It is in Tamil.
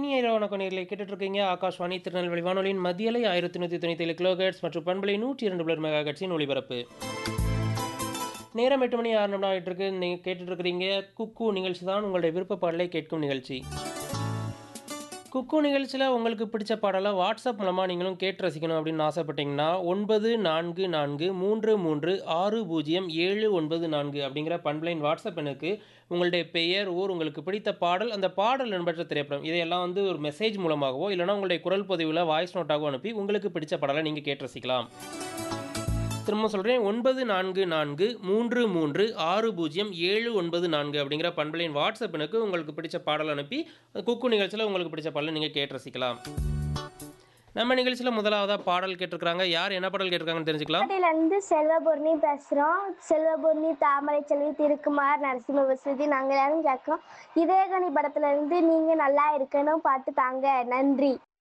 இனிய இரவு வணக்கம் நேர்களை கேட்டுட்டு இருக்கீங்க ஆகாஷ்வாணி திருநெல்வேலி வானொலியின் மத்தியலை ஆயிரத்தி நூற்றி தொண்ணூற்றி ஏழு கிலோஹெட்ஸ் மற்றும் பண்பலை நூற்றி இரண்டு பிளர் மெகா ஹெர்ட்ஸின் ஒளிபரப்பு நேரம் எட்டு மணி ஆறு நிமிடம் ஆகிட்டு இருக்கு நீங்கள் கேட்டுட்டு இருக்கிறீங்க குக்கு நிகழ்ச்சி தான் உங்களுடைய விருப்ப பாடலை கேட்கும் நிகழ்ச்சி குக்கு நிகழ்ச்சியில் உங்களுக்கு பிடிச்ச பாடலை வாட்ஸ்அப் மூலமாக நீங்களும் கேட்டு ரசிக்கணும் அப்படின்னு ஆசைப்பட்டீங்கன்னா ஒன்பது நான்கு நான்கு மூன்று மூன்று ஆறு பூஜ்ஜியம் ஏழு ஒன்பது நான்கு அப்படிங்கிற பண்பலைன் வாட்ஸ்அப் எனக்கு உங்களுடைய பெயர் ஊர் உங்களுக்கு பிடித்த பாடல் அந்த பாடல் இடம்பெற்ற திரைப்படம் இதையெல்லாம் வந்து ஒரு மெசேஜ் மூலமாகவோ இல்லைனா உங்களுடைய குரல் பதிவில் வாய்ஸ் நோட்டாகவோ அனுப்பி உங்களுக்கு பிடிச்ச பாடலை நீங்கள் கேட்டு ரசிக்கலாம் திரும்ப சொல்கிறேன் ஒன்பது நான்கு நான்கு மூன்று மூன்று ஆறு பூஜ்ஜியம் ஏழு ஒன்பது நான்கு அப்படிங்கிற பண்பலையின் வாட்ஸ்அப் எனக்கு உங்களுக்கு பிடிச்ச பாடல் அனுப்பி குக்கு நிகழ்ச்சியில் உங்களுக்கு பிடிச்ச பாடலை நீங்கள் கேட்டு ரசிக்கலாம் நம்ம நிகழ்ச்சியில் முதலாவதாக பாடல் கேட்டிருக்கிறாங்க யார் என்ன பாடல் கேட்டிருக்காங்கன்னு தெரிஞ்சுக்கலாம் கோட்டையில இருந்து செல்வபூர்ணி பேசுறோம் செல்வபூர்ணி தாமரை செல்வி திருக்குமார் நரசிம்ம வசதி நாங்க எல்லாரும் கேட்கிறோம் இதயகனி படத்துல இருந்து நீங்க நல்லா இருக்கணும் பாட்டு தாங்க நன்றி